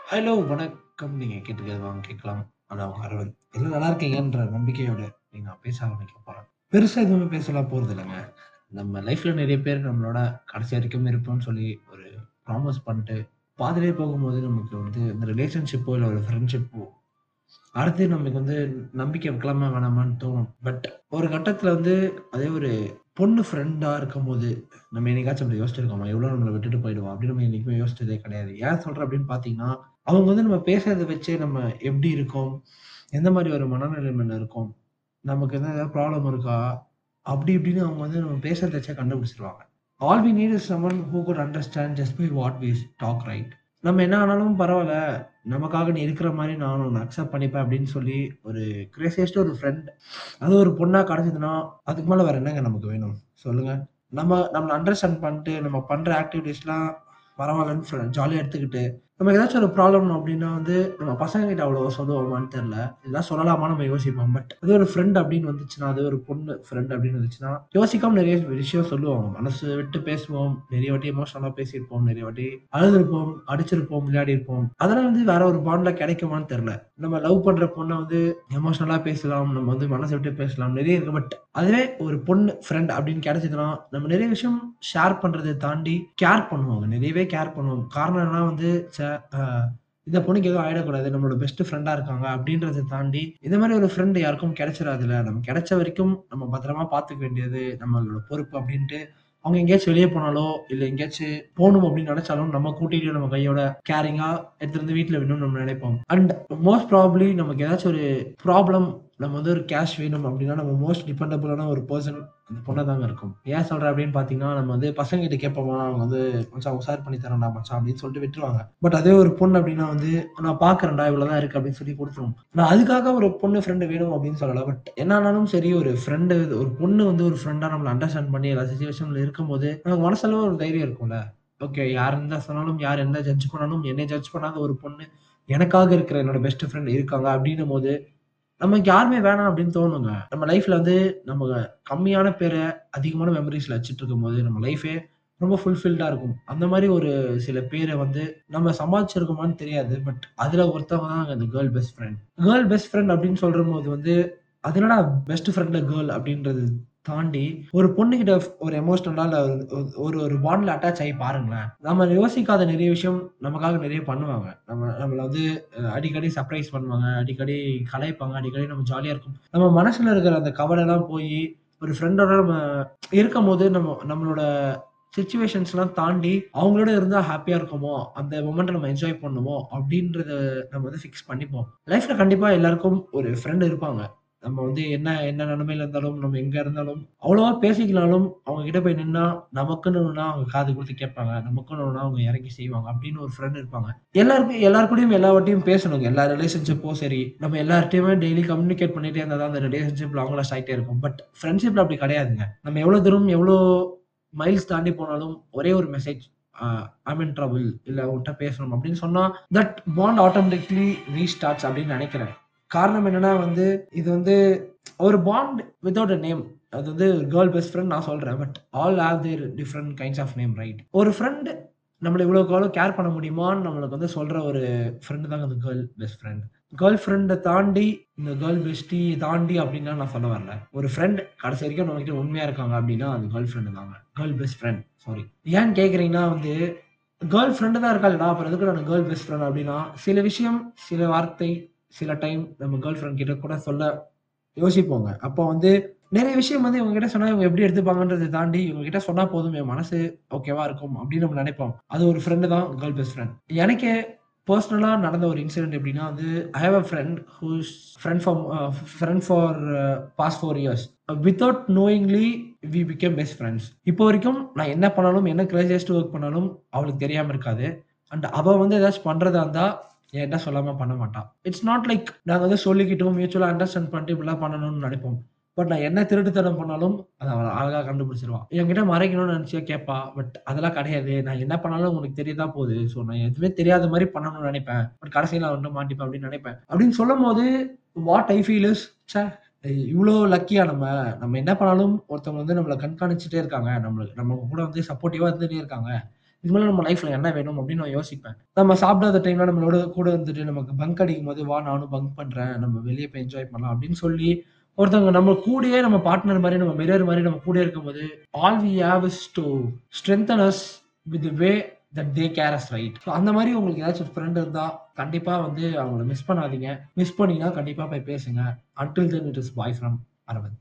Hello வணக்கம். நீங்க கேட்டுருக்கிறது வாங்க கேட்கலாம். நான் உங்க அரவிந்த். எல்லாம் நல்லா இருக்கீங்கன்ற நம்பிக்கையோட நீங்க நான் பேச ஆரம்பிக்க போறேன். பெருசா எதுவுமே பேசலாம் போறதில்லங்க. நம்ம லைஃப்ல நெறைய பேர் நம்மளோட கடைசி வரைக்கும் இருப்போம்ன்னு சொல்லி ஒரு ப்ராமிஸ் பண்ணிட்டு, பாதியிலேயே போகும்போது நமக்கு வந்து இந்த ரிலேஷன்ஷிப்போ, இல்ல ஒரு ஃப்ரெண்ட்ஷிப்போ, அடுத்து நமக்கு வந்து நம்பிக்கை வைக்கலாமா வேணாமான்னு தோணும். பட் ஒரு கட்டத்தில வந்து அதே ஒரு பொண்ணு ஃப்ரெண்டா இருக்கும்போது, நம்ம என்னைக்காச்சும் அப்படி யோசிச்சிருக்கோமா? எவ்வளோ நம்மள விட்டுட்டு போயிடுவா? அப்படின்னு நம்ம என்னைக்குமே யோசிச்சதே கிடையாது. ஏன் சொல்றேன் அப்படின்னு பார்த்தீங்கன்னா, அவங்க வந்து நம்ம பேசுறத வச்சே நம்ம எப்படி இருக்கோம்? எந்த மாரி ஒரு மனநிலைமையில இருக்கோம்? நமக்கு எதா ஏதாவது ப்ராப்ளம் இருக்கா? அப்படி இப்படின்னு அவங்க வந்து நம்ம பேசுறத வச்சே கண்டுபிடிச்சுருவாங்க. All we need is someone who could understand just by what we talk right. நம்ம என்ன ஆனாலும் பரவால்ல. நமக்காக நீ இருக்கிற மாரி நான் உன்ன அக்செப்ட் பண்ணிப்பேன் அப்படின்னு சொல்லி ஒரு கிரேசியஸ்ட் ஒரு ஃப்ரெண்ட். அதுவும் ஒரு பொண்ணா கிடைச்சதுன்னா, அதுக்கு மேல வேற என்னங்க நமக்கு வேணும்? சொல்லுங்க. நம்ம நம்மள அண்டர்ஸ்டாண்ட் பண்ணிட்டு, நம்ம பண்ற ஆக்டிவிட்டீஸ்லாம் பரவாயில்லன்னு ஃப்ர ஜாலியா எடுத்துக்கிட்டு, நமக்கு ஏதாச்சும் ஒரு ப்ராப்ளம் அப்படின்னா வந்து, நம்ம பசங்ககிட்ட அவ்வளவா சொல்லுவோமான்னு தெரியல. இதெல்லாம் சொல்லலாமான்னு நம்ம யோசிப்போம். பட் அது ஒரு ஃப்ரெண்ட் அப்படின்னு வந்துச்சுன்னா, அது ஒரு பொண்ணு ஃப்ரெண்ட் அப்படின்னு வந்துச்சுன்னா, யோசிக்காம நெறைய விஷயம் சொல்லுவோம். மனசு விட்டு பேசுவோம். நெறைய வாட்டி எமோஷனலா பேசியிருப்போம். நெறைய வாட்டி அழுதுருப்போம், அடிச்சிருப்போம், விளையாடியிருப்போம். அதெல்லாம் வந்து வேற ஒரு பாண்ட்ல கிடைக்குமான்னு தெரியல. நம்ம லவ் பண்ற பொண்ண வந்து எமோஷனலா பேசலாம். நம்ம வந்து மனச விட்டு பேசலாம். நெறைய இருக்கு. பட் அதுவே ஒரு பொண்ணு ஃப்ரெண்ட் அப்படின்னு கிடைச்சதுன்னா, நம்ம நெறைய விஷயம் ஷேர் பண்றத தாண்டி கேர் பண்ணுவோங்க. நெறையவே கேர் பண்ணுவோம். காரணம் என்னன்னா வந்து, ச்ச அ இந்த பொண்ணுக்கு எதுவும் ஆயிடக்கூடாது. நம்மளோட பெஸ்ட் ஃப்ரெண்டா இருக்காங்க அப்படின்றத தாண்டி, இந்த மாரி ஒரு ஃப்ரெண்ட் யாருக்கும் கிடைச்சிராதுல்ல. நமக்கு கிடைச்ச வரைக்கும் நம்ம பத்திரமா பார்த்துக்க வேண்டியது நம்மளோட பொறுப்பு அப்படின்ட்டு, அவங்க எங்கேயாச்சும் வெளிய போனாலோ, இல்ல எங்கேயாச்சும் போணும் அப்படின்னு நெனைச்சாலும், நம்ம கூட்டிட்டு நம்ம கையோட கேரிங்கா எடுத்துட்டு வந்து வீட்ல விடணும்னு நம்ம நினைப்போம். அண்ட் மோஸ்ட் ப்ராபப்லி நமக்கு ஏதாச்சும் ஒரு ப்ராப்ளம் நம்ம வந்து ஒரு கேஷ் வேணும் அப்படின்னா, நம்ம மோஸ்ட் டிபெண்டபிளான ஒரு பெர்சன் அந்த பொண்ணா தாங்க இருக்கும். ஏன் சொல்றேன் அப்படின்னு பார்த்தீங்கன்னா, நம்ம வந்து பசங்ககிட்ட கேட்போமா, அவங்க வந்து "மச்சான் உஷார் பண்ணி தரேன்டா மச்சான்" அப்படின்னு சொல்லிட்டு விட்டுருவாங்க. பட் அதே ஒரு பொண்ணு அப்படின்னா வந்து, "நான் பார்க்குறேன்டா, இவ்வளோ தான் இருக்கு" அப்படின்னு சொல்லி குடுத்துரும். நான் அதுக்காக ஒரு பொண்ணு ஃப்ரெண்ட் வேணும் அப்படின்னு சொல்லல. பட் என்ன ஆனாலும் சரி, ஒரு ஃப்ரெண்ட் ஒரு பொண்ணு வந்து ஒரு ஃப்ரெண்டா நம்மள அண்டர்ஸ்டாண்ட் பண்ணி எல்லா சிச்சுவேஷன்ல இருக்கும்போது, நமக்கு மனசளவு ஒரு தைரியம் இருக்கும்ல. ஓகே யார் என்ன சொன்னாலும், யார் என்ன ஜட்ஜ் பண்ணாலும், என்னைய ஜட்ஜ் பண்ணாத ஒரு பொண்ணு, எனக்காக இருக்கிற என்னோட பெஸ்ட் ஃப்ரெண்ட் இருக்காங்க அப்படின்னும்போது, நமக்கு யாருமே வேணாம் அப்படின்னு தோணுங்க. நம்ம லைஃப்ல வந்து நம்ம கம்மியான பேர அதிகமான மெமரீஸ்ல வச்சுட்டு இருக்கும்போது, நம்ம லைஃபே ரொம்ப ஃபுல்ஃபில்டா இருக்கும். அந்த மாரி ஒரு சில பேர வந்து நம்ம சம்பாதிச்சிருக்கோமான்னு தெரியாது. பட் அதுல ஒருத்தவங்க தான் அந்த girl best friend. Girl best friend அப்படின்னு சொல்றபோது வந்து, அது என்னடா பெஸ்ட் ஃப்ரெண்ட் கேர்ள் அப்படின்றத தாண்டி, ஒரு பொண்ணுகிட்ட ஒரு எமோஷனலா இல்ல ஒரு ஒரு பாண்ட்ல அட்டாச் ஆகி பாருங்களேன். நம்ம யோசிக்காத நெறைய விஷயம் நமக்காக நெறைய பண்ணுவாங்க. நம்ம நம்மள வந்து அ அடிக்கடி சர்ப்ரைஸ் பண்ணுவாங்க. அடிக்கடி கலாய்ப்பாங்க. அடிக்கடி நம்ம ஜாலியா இருக்கும். நம்ம மனசுல இருக்கிற அந்த கவலைலாம் போயி, ஒரு ஃப்ரெண்டோட நம்ம இருக்கும்போது, நம்ம நம்மளோட சிச்சுவேஷன்ஸ்லாம் தாண்டி, அவங்களோட இருந்தா ஹேப்பியா இருக்குமோ, அந்த மொமெண்ட்ட நம்ம என்ஜாய் பண்ணுமோ, அப்படின்றத நம்ம வந்து ஃபிக்ஸ் பண்ணிப்போம். லைஃப்ல கண்டிப்பா எல்லாருக்கும் ஒரு ஃப்ரெண்ட் இருப்பாங்க. நம்ம வந்து என்ன என்ன நிலைமையில இருந்தாலும், நம்ம எங்க இருந்தாலும், அவ்வளவா பேசிக்கலனாலும், அவங்க கிட்ட போய் நின்னா, நமக்குன்னு ஒண்ணுனா அவங்க காது குடுத்து கேட்பாங்க. நமக்குன்னு ஒண்ணுனா அவங்க இறங்கி செய்வாங்க. அப்படின்னு ஒரு ஃப்ரெண்ட் இருப்பாங்க. எல்லாருமே எல்லார் கூடயும் எல்லா வாட்டியும் பேசணுங்க. எல்லா ரிலேஷன்ஷிப்பும் சரி, நம்ம எல்லார்ட்டயுமே டெய்லி கம்யூனிகேட் பண்ணிட்டே இருந்தா தான் அந்த ரிலேஷன்ஷிப் லாங் லாஸ்ட் ஆயிட்டே இருக்கும். பட் ஃப்ரெண்ட்ஷிப்ல அப்படி கிடையாதுங்க. நம்ம எவ்வளோ தூரம் எவ்வளோ மைல்ஸ் தாண்டி போனாலும், ஒரே ஒரு message a I am in trouble இல்ல உன்ட்ட பேசணும் அப்படின்னு சொன்னா, தட் பாண்ட் ஆட்டோமேட்டிக்கலி ரீஸ்டார்ட்ஸ் அப்படின்னு நெனைக்கிறேன். காரணம் என்னன்னா வந்து, இது வந்து ஒரு பாண்ட் வித்தவுட் அ நேம். அது வந்து கேர்ள் பெஸ்ட் ஃப்ரெண்ட் நான் சொல்றேன். But all have their different kinds of name right. ஒரு ஃப்ரெண்ட் நம்மள இவ்வளோக்கு எவ்வளோ கேர் பண்ண முடியுமான்னு நம்மளுக்கு வந்து சொல்ற ஒரு ஃப்ரெண்ட் தாங்க அந்த கேர்ள் பெஸ்ட் ஃப்ரெண்ட். கேர்ள் ஃப்ரெண்ட தாண்டி, இந்த கேர்ள் பெஸ்டி தாண்டி அப்படின்லாம் நான் சொல்ல வரல. ஒரு ஃப்ரெண்ட் கடைசி வரைக்கும் நம்மகிட்ட உண்மையா இருக்காங்க அப்படின்னா, அது கேர்ள் ஃப்ரெண்ட் தாங்க. Girl best friend sorry. ஏன்னு கேட்கிறீங்கன்னா வந்து, கேர்ள் ஃப்ரெண்ட் தான் இருக்காளேடா, அப்புறம் எதுக்கு நான் கேர்ள் பெஸ்ட் ஃப்ரெண்ட் அப்படின்னா, சில விஷயம், சில வார்த்தை, சில டைம் நம்ம கேர்ள் ஃப்ரெண்ட் கிட்ட கூட சொல்ல யோசிப்போங்க. அப்போ வந்து நெறைய விஷயம் வந்து இவங்க கிட்ட சொன்னா இவங்க எப்படி எடுத்துப்பாங்கன்றத தாண்டி, இவங்க கிட்ட சொன்னா போதும் என் மனசு ஓகேவா இருக்கும் அப்படின்னு நம்ம நெனைப்போம். அது ஒரு ஃப்ரெண்ட் தான் கேர்ள் பெஸ்ட் ஃப்ரெண்ட். எனக்கே பெர்சனலா நடந்த ஒரு இன்சிடென்ட் எப்படின்னா வந்து, I have a friend who is friend for a friend for past 4 years. Without knowingly we became best friends. இப்போ வரைக்கும் நான் என்ன பண்ணாலும், என்ன கிரேசியஸ்ட் வொர்க் பண்ணாலும் அவளுக்கு தெரியாம இருக்காது. அண்ட் அவ வந்து ஏதாச்சும் பண்றதா இருந்தா, என்ட்ட சொல்லாம பண்ண மாட்டா. இட்ஸ் நாட் லைக் நாங்க வந்து சொல்லிக்கிட்டோம், மியூச்சுவலா அண்டர்ஸ்டாண்ட் பண்ணிட்டு இப்படிலாம் பண்ணணும்னு நெனைப்போம். பட் நான் என்ன திருட்டுத்தனம் பண்ணாலும், அத அவ அழகா கண்டுபிடிச்சுருவா. என்கிட்ட மறைக்கணும்னு நெனச்சு கேட்பா. பட் அதெல்லாம் கிடையாது. நான் என்ன பண்ணாலும் உனக்கு தெரிய தான் போகுது. ஸோ நான் எதுவுமே தெரியாத மாரி பண்ணணும்னு நெனைப்பேன். பட் கடைசியில நான் வந்து மாட்டிப்பேன் அப்படின்னு நெனைப்பேன். அப்படின்னு சொல்லும்போது, வாட் ஐ ஃபீல் இஸ் ச்ச இவ்ளோ லக்கியா நம்ம. நம்ம என்ன பண்ணாலும் ஒருத்தவங்க வந்து நம்மள கண்காணிச்சுட்டே இருக்காங்க. நம்மளுக்கு நம்ம கூட வந்து சப்போர்ட்டிவா இருந்துட்டே இருக்காங்க. இது மேல நம்ம லைஃப்ல என்ன வேணும் அப்படின்னு நான் யோசிப்பேன். நம்ம சாப்பிடாத டைம்ல நம்மளோட கூட இருந்துட்டு நமக்கு பங்க் அடிக்கும்போது, "வா நானும் பங்க் பண்றேன். நம்ம வெளிய போய் என்ஜாய் பண்ணலாம்" அப்படின்னு சொல்லி ஒருத்தவங்க நம்ம கூடயே நம்ம பார்ட்னர் மாரி, நம்ம மிரர் மாரி நம்ம கூடயே இருக்கும்போது, all we have is to strengthen us with the way that they care us right. So அந்த மாரி உங்களுக்கு ஏதாச்சும் ஒரு ஃப்ரெண்ட் இருந்தா, கண்டிப்பா வந்து அவங்கள மிஸ் பண்ணாதீங்க. மிஸ் பண்ணீங்கன்னா கண்டிப்பா போய் பேசுங்க. Until then it is bye from Aravind.